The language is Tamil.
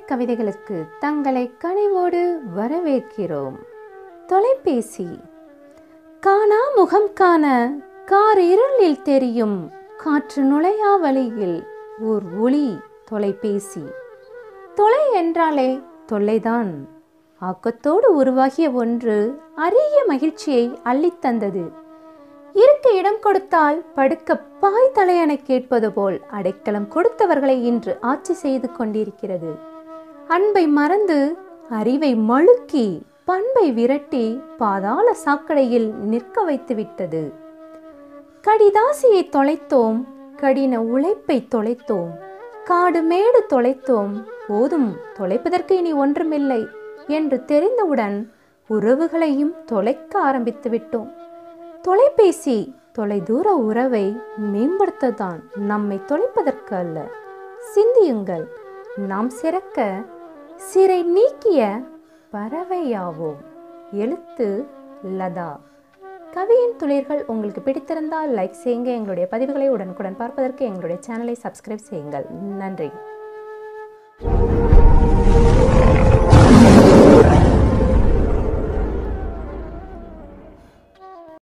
கவிதைகளுக்கு தங்களை கனிவோடு வரவேற்கிறோம் தொலைபேசி காணா முகம் காண கார் இருளில் தெரியும் காற்று நுழையா வழியில் ஓர் ஒளி தொலைபேசி தொலை என்றாலே தொல்லைதான் ஆக்கத்தோடு உருவாகிய ஒன்று அரிய மகிழ்ச்சியை அள்ளித்தந்தது இருக்க இடம் கொடுத்தால் படுக்க பாய் தலையணை கேட்பது போல் அடைக்கலம் கொடுத்தவர்களை இன்று ஆட்சி செய்து கொண்டிருக்கிறது அன்பை மறந்து அறிவை மழுக்கி பண்பை விரட்டி பாதாள சாக்கடையில் நிற்க வைத்து விட்டது கடிதாசியை தொலைத்தோம் கடின உழைப்பை தொலைத்தோம் காடு மேடு தொலைத்தோம் போதும் தொலைப்பதற்கு இனி ஒன்றுமில்லை என்று தெரிந்தவுடன் உறவுகளையும் தொலைக்க ஆரம்பித்து விட்டோம் தொலைபேசி தொலைதூர உறவை மேம்படுத்தத்தான் நம்மை தொலைப்பதற்கு அல்ல சிந்தியுங்கள் நாம் சிறக்க சிறை நீக்கிய பறவையாவோம் எழுத்து லதா கவியின் துளிர்கள் உங்களுக்கு பிடித்திருந்தால் லைக் செய்யுங்க எங்களுடைய பதிவுகளை உடனுக்குடன் பார்ப்பதற்கு எங்களுடைய சேனலை சப்ஸ்கிரைப் செய்யுங்கள் நன்றி